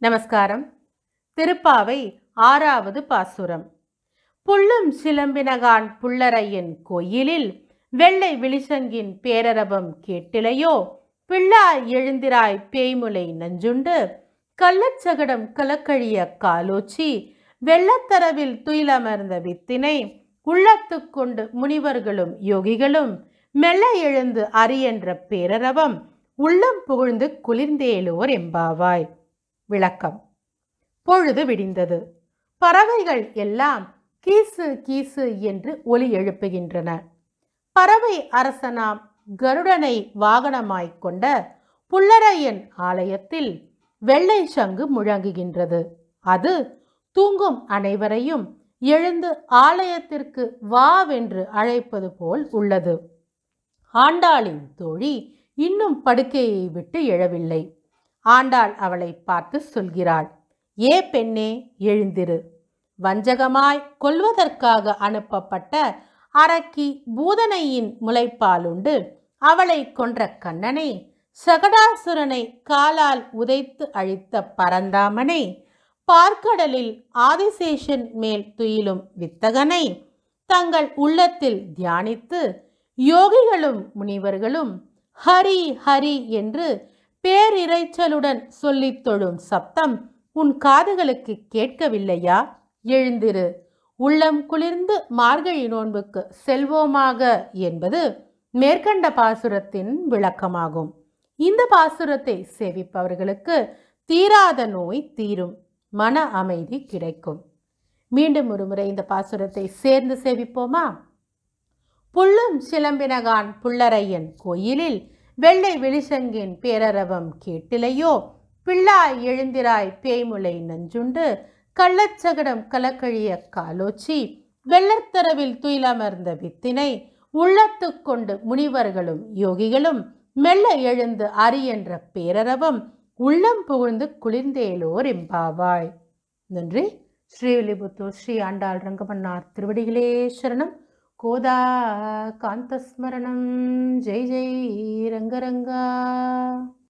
நமஸ்காரம் திருப்பாவை ஆறாவது பாசுரம் புள்ளும் சிலம்பினகான் புள்ளரையன் கோயிலில் வெள்ளை விழிசங்கின் பேரரவம் கேட்டிலையோ பிள்ளாய் எழுந்திராய் பேய்முலை நஞ்சுண்டு கள்ளச்சகடம் கலக்கழிய காலோச்சி வெள்ளத்தரவில் துயிலமர்ந்த வித்தினை உள்ளத்துக் கொண்டு முனிவர்களும் யோகிகளும் மெல்ல எழுந்து அரியென்ற பேரரவம் உள்ளம் புகழ்ந்து குளிர்ந்தேலோர் எம்பாவாய் விளக்கம் பொழுது விடிந்தது பறவைகள் எல்லாம் கீசு கீசு என்று ஒலி எழுப்புகின்றன பறவை அரசனாம் கருடனை வாகனமாய்க் கொண்ட புல்லரையன் ஆலயத்தில் வெள்ளை சங்கு முழங்குகின்றது அது தூங்கும் அனைவரையும் எழுந்து ஆலயத்திற்கு வாவென்று அழைப்பது போல் உள்ளது ஆண்டாளின் தோழி இன்னும் படுக்கையை விட்டு எழவில்லை ஆண்டாள் அவளை பார்த்து சொல்கிறாள் ஏ பெண்ணே எழுந்திரு வஞ்சகமாய் கொல்வதற்காக அனுப்பப்பட்ட அரக்கி பூதனையின் முளைப்பாலுண்டு அவளை கொன்ற கண்ணனை சகடாசுரனை காலால் உதைத்து அழித்த பரந்தாமனை பார்க்கடலில் ஆதிசேஷன் மேல் துயிலும் வித்தகனை தங்கள் உள்ளத்தில் தியானித்து யோகிகளும் முனிவர்களும் ஹரி ஹரி என்று பேரிரைச்சலுடன் சொல்லித் தொழும் சப்தம் உன் காதுகளுக்கு கேட்கவில்லையா எழுந்திரு உள்ளம் குளிர்ந்து மார்கழி நோன்புக்கு செல்வோமாக என்பது மேற்கண்ட பாசுரத்தின் விளக்கமாகும் இந்த பாசுரத்தை சேவிப்பவர்களுக்கு தீராத நோய் தீரும் மன அமைதி கிடைக்கும் மீண்டும் ஒருமுறை இந்த பாசுரத்தை சேர்ந்து சேவிப்போமா புள்ளும் சிலம்பினகான் புள்ளரையன் கோயிலில் வெள்ளை வெளிசங்கின் பேரரவம் கேட்டிலையோ பிள்ளாய் எழுந்திராய் பேய்முலை நஞ்சுண்டு கள்ளச்சகடம் கலக்கழிய காலோச்சி வெள்ளத்தரவில் துயிலமர்ந்த வித்தினை உள்ளத்துக் கொண்டு முனிவர்களும் யோகிகளும் மெல்ல எழுந்து அரியென்ற பேரரவம் உள்ளம் புகழ்ந்து குளிர்ந்தேலோர் எம்பாவாய் நன்றி ஸ்ரீவில்லிபுத்தூர் ஸ்ரீ ஆண்டாள் ரங்கமன்னார் திருவடிகளே சரணம் கோதா காந்தஸ்மரணம் ஜெய் ஜெய் ரங்கரங்கா